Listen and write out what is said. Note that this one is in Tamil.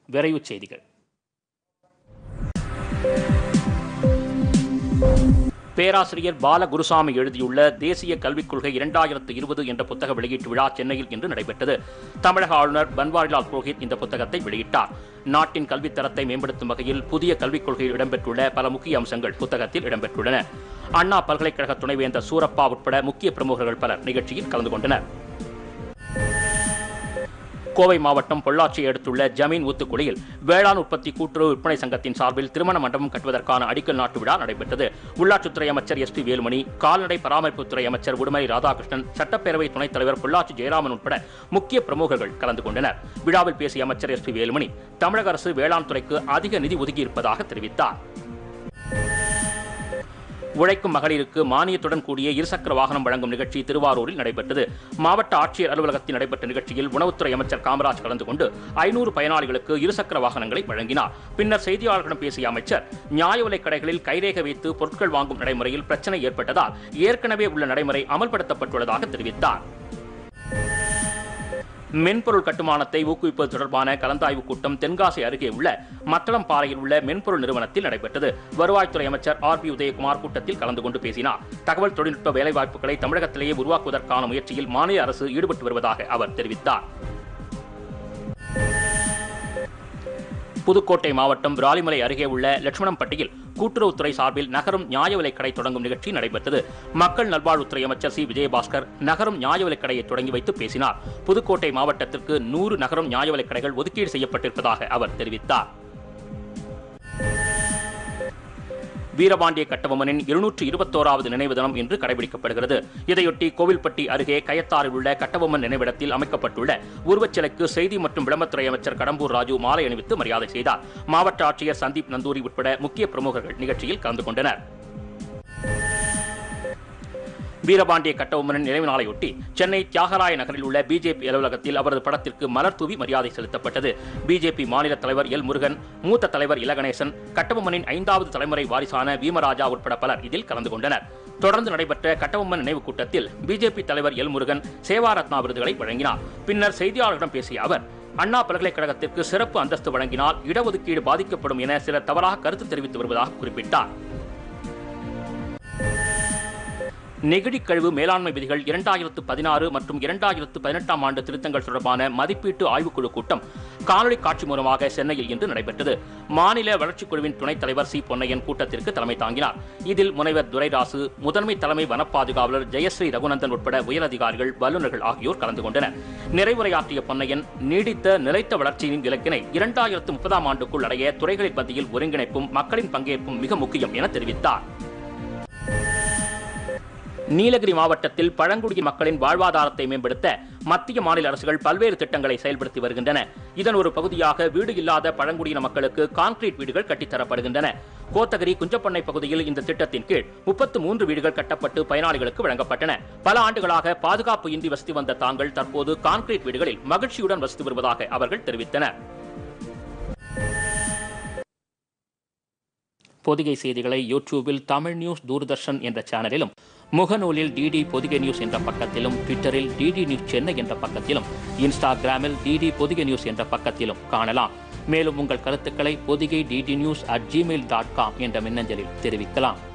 விரைவுச் செய்திகள் பேராசிரியர் பாலகுருசாமி எழுதியுள்ள தேசிய கல்விக் கொள்கை இரண்டாயிரத்து இருபது என்ற புத்தக வெளியீட்டு விழா சென்னையில் இன்று நடைபெற்றது தமிழக ஆளுநர் பன்வாரிலால் புரோஹித் இந்த புத்தகத்தை வெளியிட்டார் நாட்டின் கல்வித் தரத்தை மேம்படுத்தும் வகையில் புதிய கல்விக் கொள்கையில் இடம்பெற்றுள்ள பல முக்கிய அம்சங்கள் புத்தகத்தில் இடம்பெற்றுள்ளன அண்ணா பல்கலைக்கழக துணைவேந்தர் சூரப்பா உட்பட முக்கிய பிரமுகர்கள் பலர் நிகழ்ச்சியில் கலந்து கொண்டனர் கோவை மாவட்டம் பொள்ளாச்சியை அடுத்துள்ள ஜமீன் ஊத்துக்குளியில் வேளாண் உற்பத்தி கூட்டுறவு விற்பனை சங்கத்தின் சார்பில் திருமண மண்டபம் கட்டுவதற்கான அடிக்கல் நாட்டு விழா நடைபெற்றது உள்ளாட்சித்துறை அமைச்சர் எஸ் பி வேலுமணி கால்நடை பராமரிப்புத்துறை அமைச்சர் உடுமலை ராதாகிருஷ்ணன் சட்டப்பேரவை துணைத் தலைவர் பொள்ளாச்சி ஜெயராமன் உட்பட முக்கிய பிரமுகர்கள் கலந்து கொண்டனர் விழாவில் பேசிய அமைச்சர் எஸ் பி வேலுமணி தமிழக அரசு வேளாண் துறைக்கு அதிக நிதி ஒதுக்கியிருப்பதாக தெரிவித்தார் உழைக்கும் மகளிருக்கு மானியத்துடன் கூடிய இருசக்கர வாகனம் வழங்கும் நிகழ்ச்சி திருவாரூரில் நடைபெற்றது மாவட்ட ஆட்சியர் அலுவலகத்தில் நடைபெற்ற நிகழ்ச்சியில் உணவுத்துறை அமைச்சர் காமராஜ் கலந்து கொண்டு ஐநூறு பயனாளிகளுக்கு இருசக்கர வாகனங்களை வழங்கினார் பின்னர் செய்தியாளர்களிடம் பேசிய அமைச்சர் நியாய விலைக் கடைகளில் கைரேகை வைத்து பொருட்கள் வாங்கும் நடைமுறையில் பிரச்சனை ஏற்பட்டதால் ஏற்கனவே உள்ள நடைமுறை அமல்படுத்தப்பட்டுள்ளதாக தெரிவித்தார் மென்பொருள் கட்டுமானத்தை ஊக்குவிப்பது தொடர்பான கலந்தாய்வு கூட்டம் தென்காசி அருகே உள்ள மத்தளம்பாறையில் உள்ள மென்பொருள் நிறுவனத்தில் நடைபெற்றது வருவாய்த்துறை அமைச்சர் ஆர் பி உதயகுமார் கூட்டத்தில் கலந்து கொண்டு பேசினார் தகவல் தொழில்நுட்ப வேலைவாய்ப்புகளை தமிழகத்திலேயே உருவாக்குவதற்கான முயற்சியில் மாநில அரசு ஈடுபட்டு வருவதாக அவர் தெரிவித்தார் புதுக்கோட்டை மாவட்டம் விராலிமலை அருகே உள்ள லட்சுமணம்பட்டியில் கூட்டுறவுத்துறை சார்பில் நகரும் நியாய விலைக் கடை தொடங்கும் நிகழ்ச்சி நடைபெற்றது மக்கள் நல்வாழ்வுத்துறை அமைச்சர் சி விஜயபாஸ்கர் நகரும் நியாய விலைக் கடையை தொடங்கி வைத்து பேசினார் புதுக்கோட்டை மாவட்டத்திற்கு நூறு நகரும் நியாய விலைக் கடைகள் ஒதுக்கீடு செய்யப்பட்டிருப்பதாக அவர் தெரிவித்தார் வீரபாண்டிய கட்டபொம்மனின் இருநூற்று இருபத்தோராவது நினைவு தினம் இன்று கடைபிடிக்கப்படுகிறது இதையொட்டி கோவில்பட்டி அருகே கயத்தாறில் உள்ள கட்டபொம்மன் நினைவிடத்தில் அமைக்கப்பட்டுள்ள உருவச்சிலைக்கு செய்தி மற்றும் விளம்பரத்துறை அமைச்சர் கடம்பூர் ராஜு மாலை அணிவித்து மரியாதை செய்தார் மாவட்ட ஆட்சியர் சந்தீப் நந்தூரி உட்பட முக்கிய பிரமுகர்கள் நிகழ்ச்சியில் கலந்து கொண்டனர் வீரபாண்டிய கட்டபொம்மனின் நினைவு நாளையொட்டி சென்னை தியாகராய நகரில் உள்ள பிஜேபி அலுவலகத்தில் அவரது படத்திற்கு மலர் தூவி மரியாதை செலுத்தப்பட்டது பிஜேபி மாநில தலைவர் எல் முருகன் மூத்த தலைவர் இலகணேசன் கட்டபொம்மனின் ஐந்தாவது தலைமுறை வாரிசான பீமராஜா உட்பட பலர் இதில் கலந்து கொண்டனர் தொடர்ந்து நடைபெற்ற கட்டபொம்மன் நினைவு கூட்டத்தில் பிஜேபி தலைவர் எல் முருகன் சேவாரத்னா விருதுகளை வழங்கினார் பின்னர் செய்தியாளர்களிடம் பேசிய அவர் அண்ணா பல்கலைக்கழகத்திற்கு சிறப்பு அந்தஸ்து வழங்கினால் இடஒதுக்கீடு பாதிக்கப்படும் என சிலர் தவறாக கருத்து தெரிவித்து வருவதாக குறிப்பிட்டார் நெகிழி கழிவு மேலாண்மை விதிகள் இரண்டாயிரத்து பதினாறு மற்றும் இரண்டாயிரத்து பதினெட்டாம் ஆண்டு திருத்தங்கள் தொடர்பான மதிப்பீட்டு ஆய்வுக்குழு கூட்டம் காணொலி காட்சி மூலமாக சென்னையில் இன்று நடைபெற்றது மாநில வளர்ச்சிக் குழுவின் துணைத் தலைவர் சி பொன்னையன் கூட்டத்திற்கு தலைமை தாங்கினார் இதில் முனைவர் துரைராசு முதன்மை தலைமை வனப்பாதுகாவலர் ஜெயஸ்ரீ ரகுநந்தன் உட்பட உயரதிகாரிகள் வல்லுநர்கள் ஆகியோர் கலந்து கொண்டனர் நிறைவுரையாற்றிய பொன்னையன் நீடித்த நிலைத்த வளர்ச்சியின் இலக்கினை இரண்டாயிரத்து முப்பதாம் ஆண்டுக்குள் அடைய துறைகளின் மத்தியில் ஒருங்கிணைப்பும் மக்களின் பங்கேற்பும் மிக முக்கியம் என தெரிவித்தார் நீலகிரி மாவட்டத்தில் பழங்குடியின மக்களின் வாழ்வாதாரத்தை மேம்படுத்த மத்திய மாநில அரசுகள் பல்வேறு திட்டங்களை செயல்படுத்தி வருகின்றன இதன் ஒரு பகுதியாக வீடு இல்லாத பழங்குடியின மக்களுக்கு கான்கிரீட் வீடுகள் கட்டித்தரப்படுகின்றன கோத்தகிரி குஞ்சப்பண்ணை பகுதியில் இந்த திட்டத்தின் கீழ் முப்பத்து மூன்று வீடுகள் கட்டப்பட்டு பயனாளிகளுக்கு வழங்கப்பட்டன பல ஆண்டுகளாக பாதுகாப்பு இன்றி வசித்து வந்த தாங்கள் தற்போது கான்கிரீட் வீடுகளில் மகிழ்ச்சியுடன் வசித்து வருவதாக அவர்கள் தெரிவித்தனர் பொதிகை செய்திகளை யூடியூபில் தமிழ் நியூஸ் தூர்தர்ஷன் என்ற சேனலிலும் முகநூலில் டிடி பொதிகை நியூஸ் என்ற பக்கத்திலும் ட்விட்டரில் டிடி நியூஸ் சென்னை என்ற பக்கத்திலும் இன்ஸ்டாகிராமில் டிடி பொதிகை நியூஸ் என்ற பக்கத்திலும் காணலாம் மேலும் உங்கள் கருத்துக்களை Podhigai DD news at Gmail dot com என்ற மின்னஞ்சலில் தெரிவிக்கலாம்